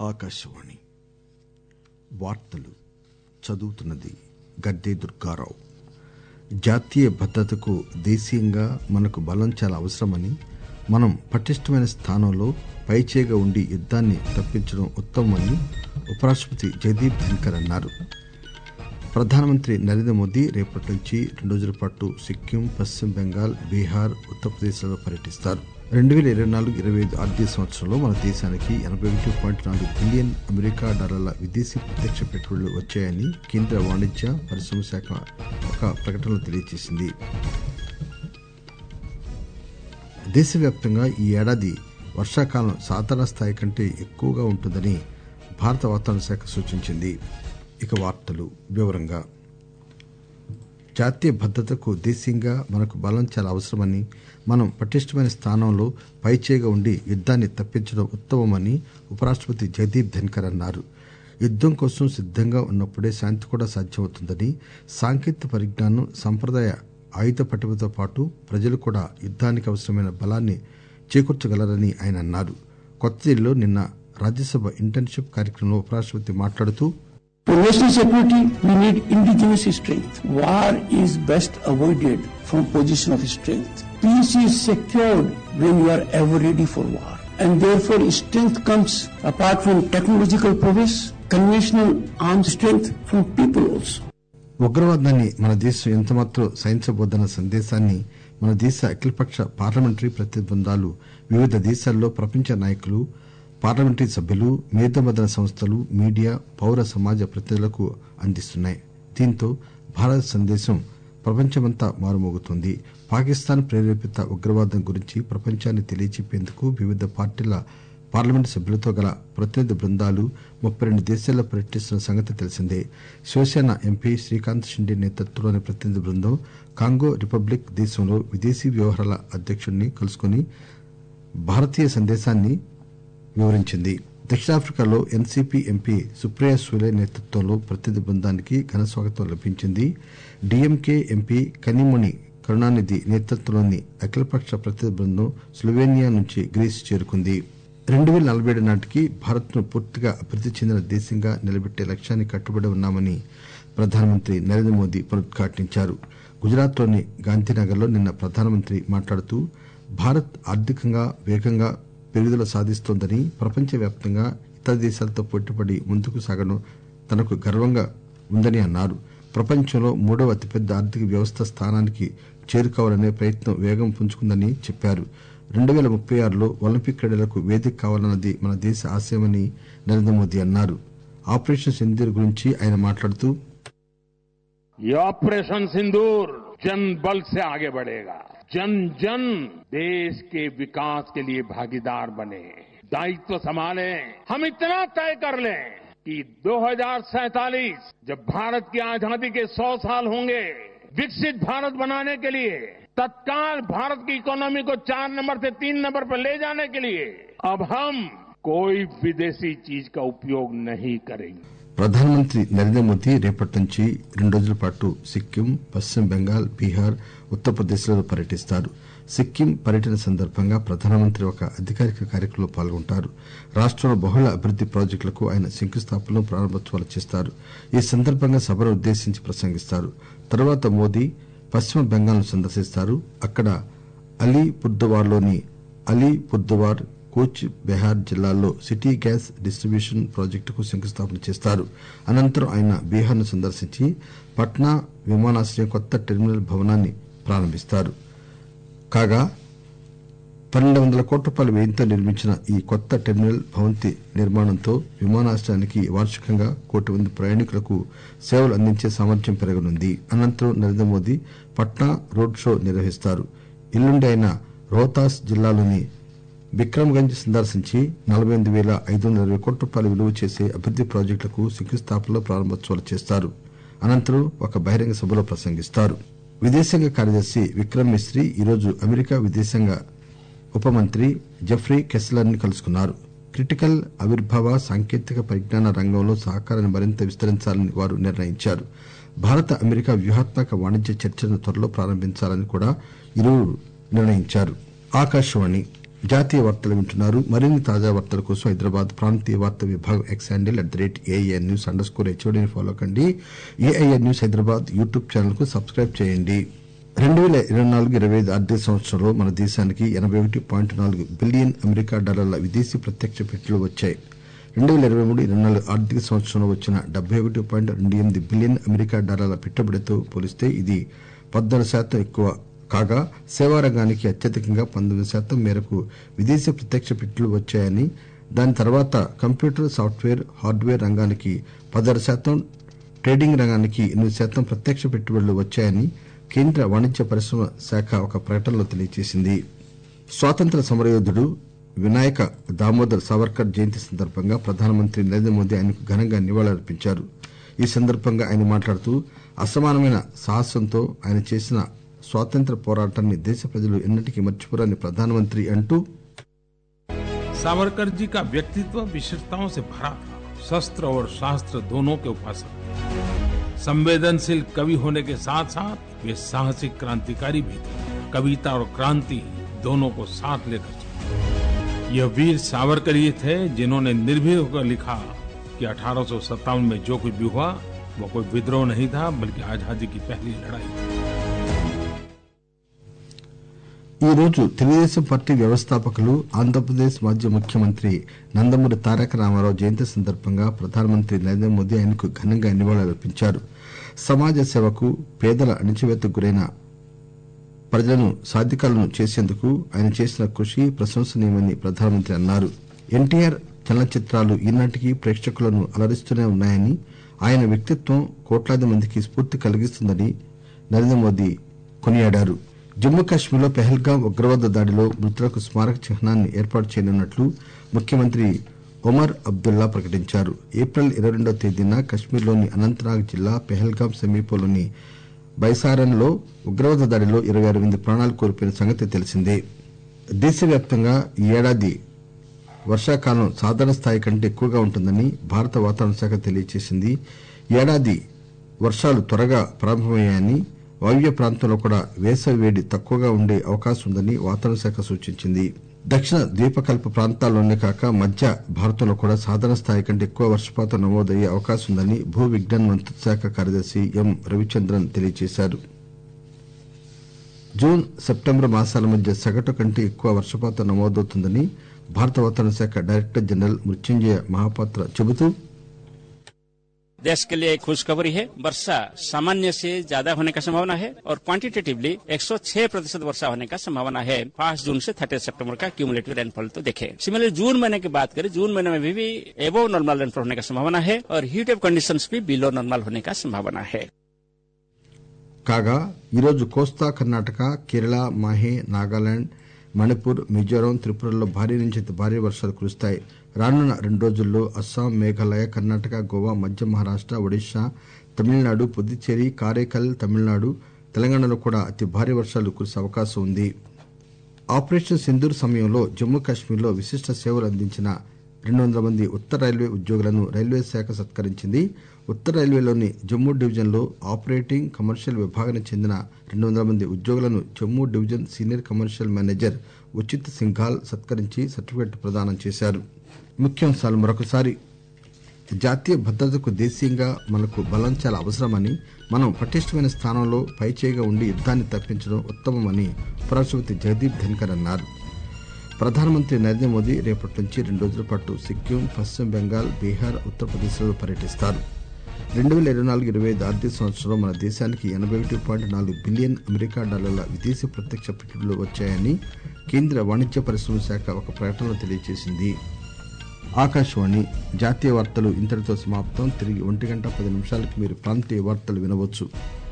ఆకాశవాణి వార్తలు చదువుతున్నది గడ్డే దుర్గారావు జాతీయ భద్రతకు దేశీయంగా మనకు బలం చాలా అవసరమని మనం పటిష్టమైన స్థానంలో పైచేయిగా ఉండి యుద్దాన్ని తప్పించడం ఉత్తమమని ఉపరాష్టపతి జగదీప్ ధన్కర్ అన్నారు ప్రధానమంత్రి నరేంద్ర మోదీ రేపటి నుంచి రెండు రోజుల పాటు సిక్కిం పశ్చిమ బెంగాల్ బీహార్ ఉత్తరప్రదేశ్లలో పర్యటిస్తారు రెండు పేల ఇరవై నాలుగు ఇరవై ఐదు ఆర్థిక సంవత్సరంలో మన దేశానికి ఎనబై ఒకటి పాయింట్ నాలుగు బిలియన్ అమెరికా డాలర్ల విదేశీ ప్రత్యక్ష పెట్టుబడులు వచ్చాయని కేంద్ర వాణిజ్య పరిశ్రమ శాఖ ఒక ప్రకటనలో తెలియజేసింది దేశవ్యాప్తంగా ఈ ఏడాది వర్షాకాలం సాధారణ స్థాయి కంటే ఎక్కువగా ఉంటుందని భారత వాతావరణ శాఖ సూచించింది ఇక వార్తలు వివరంగా జాతీయ భద్రతకు దేశీయంగా మనకు బలం చాలా అవసరమని మనం పటిష్టమైన స్థానంలో పైచేయిగా ఉండి యుద్దాన్ని తప్పించడం ఉత్తమమని ఉపరాష్టపతి జగదీప్ ధన్కర్ అన్నారు యుద్దం కోసం సిద్దంగా ఉన్నప్పుడే శాంతి కూడా సాధ్యమవుతుందని సాంకేతిక పరిజ్ఞానం సంప్రదాయ ఆయుధ పటిమతో పాటు ప్రజలు కూడా యుద్దానికి అవసరమైన బలాన్ని చేకూర్చగలరని ఆయన అన్నారు కొత్తదిల్లీలో నిన్న రాజ్యసభ ఇంటర్న్షిప్ కార్యక్రమంలో ఉపరాష్టపతి మాట్లాడుతూ For national security, we need indigenous strength. War is best avoided from position of strength. Peace is secured when you are ever ready for war. And therefore, strength comes apart from technological prowess, conventional armed strength from people also. ఉగ్రవాదాన్ని మన దేశం ఎంతమాత్రం సహించబోదన్న సందేశాన్ని మన దేశ అఖిలపక్ష parliamentary ప్రతినిధి బృందాలు వివిధ దేశాల్లో ప్రపంచ నాయకులు పార్లమెంటరీ సభ్యులు మేధోమథన సంస్థలు మీడియా పౌర సమాజ ప్రతినిధులకు అందిస్తున్నాయి దీంతో భారత్ సందేశం ప్రపంచమంతా మారుమోగుతోంది పాకిస్తాన్ ప్రేరేపిత ఉగ్రవాదం గురించి ప్రపంచానికి తెలియచెప్పేందుకు వివిధ పార్టీల పార్లమెంటు సభ్యులతో గల ప్రతినిధి బృందాలు ముప్పై రెండు దేశాల్లో పర్యటిస్తున్న సంగతి తెలిసిందే శివసేన ఎంపీ శ్రీకాంత్ షిండే నేతృత్వంలోని ప్రతినిధి బృందం కాంగో రిపబ్లిక్ దేశంలో విదేశీ వ్యవహారాల అధ్యకుడిని కలుసుకుని భారతీయ సందేశాన్ని వివరించింది దక్షిణాఫ్రికాలో ఎన్సీపీ ఎంపీ సుప్రియా సూలే నేతృత్వంలో ప్రతినిధి బృందానికి ఘన స్వాగతం లభించింది డీఎంకే ఎంపీ కనిమొని కరుణానిధి నేతృత్వంలోని అఖిలపక్ష ప్రతినిధి బృందం స్లోవేనియా నుంచి గ్రీస్ చేరుకుంది రెండు పేల నలభై ఏడు నాటికి భారత్ ను పూర్తిగా అభివృద్ది చెందిన దేశంగా నిలబెట్టే లక్ష్యానికి కట్టుబడి ఉన్నామని ప్రధానమంత్రి నరేంద్ర మోదీ పునరుద్ఘాటించారు గుజరాత్ లోని గాంధీనగర్ లో నిన్న ప్రధానమంత్రి మాట్లాడుతూ భారత్ ఆర్థికంగా వేగంగా పెరుగుదల సాధిస్తోందని ప్రపంచవ్యాప్తంగా ఇతర దేశాలతో పోటీపడి ముందుకు సాగడం తనకు గర్వంగా ఉందని అన్నారు ప్రపంచంలో మూడవ అతిపెద్ద ఆర్థిక వ్యవస్థ స్థానానికి చేరుకోవాలనే ప్రయత్నం వేగం పుంజుకుందని చెప్పారు రెండు పేల ముప్పై ఆరులో ఒలింపిక్ క్రీడలకు వేదిక కావాలన్నది మన దేశ ఆశయమని నరేంద్ర మోదీ అన్నారు ఆపరేషన్ సింధూర్ గురించి ఆయన మాట్లాడుతూ ये ऑपरेशन सिंदूर जन बल से आगे बढ़ेगा जन जन देश के विकास के लिए भागीदार बने दायित्व संभाले हम इतना तय कर लें कि दो जब भारत की आजादी के 100 साल होंगे विकसित भारत बनाने के लिए तत्काल भारत की इकोनॉमी को चार नंबर से तीन नंबर पर ले जाने के लिए अब हम कोई विदेशी चीज का उपयोग नहीं करेंगे ప్రధానమంత్రి నరేంద్ర మోదీ రేపటి నుంచి రెండు రోజుల పాటు సిక్కిం పశ్చిమ బెంగాల్ బీహార్ ఉత్తరప్రదేశ్ లలో పర్యటిస్తారు సిక్కిం పర్యటన సందర్భంగా ప్రధానమంత్రి ఒక అధికారిక కార్యక్రమంలో పాల్గొంటారు రాష్టంలో బహుళ అభివృద్ది ప్రాజెక్టులకు ఆయన శంకుస్థాపనలు ప్రారంభోత్సవాలు చేస్తారు ఈ సందర్భంగా సభను ఉద్దేశించి ప్రసంగిస్తారు తరువాత మోదీ పశ్చిమ బెంగాల్ ను సందర్శిస్తారు అక్కడ అలీపుర్దువార్లోని అలీపుర్దువార్ కూచ్ బెహార్ జిల్లాల్లో సిటీ గ్యాస్ డిస్టిబ్యూషన్ ప్రాజెక్టుకు శంకుస్థాపన చేస్తారు అనంతరం ఆయన బీహార్ ను సందర్శించి పట్నా విమానాశ్రయం కొత్త టెర్మినల్ భవనాన్ని ప్రారంభిస్తారు కాగా పన్నెండు వందల కోట్ల రూపాయల వ్యయంతో నిర్మించిన ఈ కొత్త టెర్మినల్ భవంతి నిర్మాణంతో విమానాశ్రయానికి వార్షికంగా కోటి మంది ప్రయాణికులకు సేవలు అందించే సామర్థ్యం పెరగనుంది అనంతరం నరేంద్ర మోదీ పట్నా రోడ్ షో నిర్వహిస్తారు ఎల్లుండి ఆయన రోహతాస్ జిల్లాలోని బిక్రమ్గంజ్ సందర్శించి నలబై ఎనిమిది పేల ఐదు వందల ఇరవై కోట్ల రూపాయలు విలువ చేసే అభివృద్ది ప్రాజెక్టులకు శంకుస్థాపనలో ప్రారంభోత్సవాలు చేస్తారు అనంతరం ఒక బహిరంగ సభలో ప్రసంగిస్తారు విదేశాంగ కార్యదర్శి విక్రమ్ మిస్రీ ఈరోజు అమెరికా విదేశాంగ ఉప మంత్రి జెఫ్రీ కెస్లర్ ని కలుసుకున్నారు క్రిటికల్ ఆవిర్భావ సాంకేతిక పరిజ్ఞాన రంగంలో సహకారాన్ని మరింత విస్తరించాలని వారు నిర్ణయించారు భారత అమెరికా వ్యూహాత్మక వాణిజ్య చర్చలను త్వరలో ప్రారంభించాలని కూడా ఇరువురు నిర్ణయించారు ఆకాశవాణి జాతీయ వార్తలు వింటున్నారు మరిన్ని తాజా వార్తల కోసం హైదరాబాద్ ప్రాంతీయ వార్తా విభాగం X handle at the rate AIR news underscore హెచ్ఓడిని ఫాలో కండి AIR news Hyderabad YouTube channel కు సబ్స్క్రైబ్ చేయండి రెండు పేల ఇరవై నాలుగు ఇరవై ఐదు ఆర్థిక సంవత్సరంలో మన దేశానికి ఎనబై ఒకటి పాయింట్ నాలుగు బిలియన్ అమెరికా డాలర్ల విదేశీ ప్రత్యక్ష పెట్టుబడులు వచ్చాయి రెండు పేల ఇరవై మూడు ఇరవై నాలుగు ఆర్థిక సంవత్సరంలో వచ్చిన డెబ్బై ఒకటి పాయింట్ రెండు ఎనిమిది బిలియన్ అమెరికా డాలర్ల పెట్టుబడితో పోలిస్తే ఇది పద్నాలుగు శాతం ఎక్కువ కాగా సేవా రంగానికి అత్యధికంగా పంతొమ్మిది శాతం మేరకు విదేశీ ప్రత్యక్ష పెట్టుబడులు వచ్చాయని దాని తర్వాత కంప్యూటర్ సాఫ్ట్వేర్ హార్డ్వేర్ రంగానికి పదహారు శాతం ట్రేడింగ్ రంగానికి ఎనిమిది శాతం ప్రత్యక్ష పెట్టుబడులు వచ్చాయని కేంద్ర వాణిజ్య పరిశ్రమ శాఖ ఒక ప్రకటనలో తెలియజేసింది స్వాతంత్ర సమరయోధుడు వినాయక దామోదర్ సావర్కర్ జయంతి సందర్భంగా ప్రధానమంత్రి నరేంద్ర మోదీ ఆయనకు ఘనంగా నివాళులర్పించారు ఈ సందర్భంగా ఆయన మాట్లాడుతూ అసమానమైన సాహసంతో ఆయన చేసిన స్వాతంత్ర పోరాటాన్ని దేశ ప్రజలు ఎన్నటికీ మర్చిపోరని ప్రధానమంత్రి అంటూ सावरकर जी का व्यक्तित्व विशेषताओं से भरा था शस्त्र और शास्त्र दोनों के उपासक संवेदनशील कवि होने के साथ साथ वे साहसिक क्रांतिकारी भी थे कविता और क्रांति दोनों को साथ लेकर चले यह वीर सावरकर ही थे जिन्होंने निर्भीक होकर लिखा कि अठारह में जो कुछ भी हुआ वो कोई विद्रोह नहीं था बल्कि आजादी की पहली लड़ाई थी ఈ రోజు తెలుగుదేశం పార్టీ వ్యవస్థాపకులు ఆంధ్రప్రదేశ్ మాజీ ముఖ్యమంత్రి నందమూరి తారక రామారావు జయంతి సందర్భంగా ప్రధానమంత్రి నరేంద్ర మోదీ ఆయనకు ఘనంగా నివాళులర్పించారు సమాజ సేవకు పేదల అణిచివేతకు గురైన ప్రజలను సాధికారులను చేసేందుకు ఆయన చేసిన కృషి ప్రశంసనీయమని ప్రధానమంత్రి అన్నారు ఎన్టీఆర్ చలనచిత్రాలు ఈనాటికి ప్రేక్షకులను అలరిస్తూనే ఉన్నాయని ఆయన వ్యక్తిత్వం కోట్లాది మందికి స్ఫూర్తి కలిగిస్తుందని నరేంద్ర మోదీ కొనియాడారు జమ్మూ కాశ్మీర్లో పెహల్గాం ఉగ్రవాద దాడిలో మృతులకు స్మారక చిహ్నాన్ని ఏర్పాటు చేయనున్నట్లు ముఖ్యమంత్రి ఒమర్ అబ్దుల్లా ప్రకటించారు ఏప్రిల్ ఇరవై రెండవ తేదీన కశ్మీర్లోని అనంతనాగ్ జిల్లా పెహల్గాం సమీపంలోని బైసారన్లో ఉగ్రవాద దాడిలో ఇరవై ఆరు మంది ప్రాణాలు కోల్పోయిన సంగతి తెలిసిందే దేశవ్యాప్తంగా ఈ ఏడాది వర్షాకాలం సాధారణ స్థాయి కంటే ఎక్కువగా ఉంటుందని భారత వాతావరణ శాఖ తెలియజేసింది ఈ ఏడాది వర్షాలు త్వరగా ప్రారంభమయ్యాయని వాయువ్య ప్రాంతంలో కూడా వేసవి వేడి తక్కువగా ఉండే అవకాశం ఉందని వాతావరణ శాఖ సూచించింది దక్షిణ ద్వీపకల్ప ప్రాంతాల్లోనే కాక మధ్య భారతంలో కూడా సాధారణ స్థాయి కంటే ఎక్కువ వర్షపాతం నమోదయ్యే అవకాశం ఉందని భూ విజ్ఞాన మంత్రిత్వ శాఖ కార్యదర్శి ఎం రవిచంద్రన్ తెలియజేశారు జూన్ సెప్టెంబర్ మాసాల మధ్య సగటు కంటే ఎక్కువ వర్షపాతం నమోదవుతుందని భారత వాతావరణ శాఖ డైరెక్టర్ జనరల్ మృత్యుంజయ మహాపాత్ర చెబుతూ देश के लिए एक खुशखबरी है वर्षा सामान्य से ज्यादा होने का संभावना है और क्वांटिटेटिवली 106 प्रतिशत वर्षा होने का संभावना है पांच जून से थर्टी सितंबर का क्यूमुलेटिव रेनफॉल तो देखे सिमिलर जून महीने की बात करें जून महीने में भी, भी एबो नॉर्मल रेनफॉल होने का संभावना है और हीट वेव कंडीशंस भी बिलो नॉर्मल होने का संभावना है కాగా ఈరోజు కోస్తా కర్ణాటక కేరళ మాహే నాగాలాండ్ మణిపూర్ మిజోరాం త్రిపురల్లో భారీ నుంచి అతి భారీ వర్షాలు కురుస్తాయి రానున్న రెండు రోజుల్లో అస్సాం మేఘాలయ కర్ణాటక గోవా మధ్య మహారాష్ట ఒడిశా తమిళనాడు పుదుచ్చేరి కారైకల్ తమిళనాడు తెలంగాణలో కూడా అతి భారీ వర్షాలు కురిసే అవకాశం ఉంది ఆపరేషన్ సింధూర్ సమయంలో జమ్మూ కాశ్మీర్లో విశిష్ట సేవలు అందించిన రెండు వందల మంది ఉత్తర రైల్వే ఉద్యోగులను రైల్వే శాఖ సత్కరించింది ఉత్తర రైల్వేలోని జమ్మూ డివిజన్లో ఆపరేటింగ్ కమర్షియల్ విభాగానికి చెందిన రెండు వందల మంది ఉద్యోగులను Jammu division senior commercial manager Uchit Singhal సత్కరించి సర్టిఫికెట్ ప్రదానం చేశారు ముఖ్యాంశాలు మరొకసారి జాతీయ భద్రతకు దేశీయంగా మనకు బలం చాలా అవసరమని మనం పటిష్టమైన స్థానంలో పైచేయిగా ఉండి యుద్దాన్ని తప్పించడం ఉత్తమమని ఉపరాష్టపతి జగదీప్ ధన్కర్ అన్నారు ప్రధానమంత్రి నరేంద్ర మోదీ రేపటి నుంచి రెండు రోజుల పాటు సిక్కిం పశ్చిమ బెంగాల్ బీహార్ ఉత్తరప్రదేశ్లలో పర్యటిస్తారు రెండు వేల ఇరవై నాలుగు ఇరవై ఐదు ఆర్థిక సంవత్సరంలో మన దేశానికి ఎనబై ఒకటి పాయింట్ నాలుగు బిలియన్ అమెరికా డాలర్ల విదేశీ ప్రత్యక్ష పెట్టుబడులు వచ్చాయని కేంద్ర వాణిజ్య పరిశ్రమ శాఖ ఒక ప్రకటనలో తెలియజేసింది ఆకాశవాణి జాతీయ వార్తలు ఇంతటితో సమాప్తం తిరిగి ఒంటి గంట పది నిమిషాలకు మీరు ప్రాంతీయ వార్తలు వినవచ్చు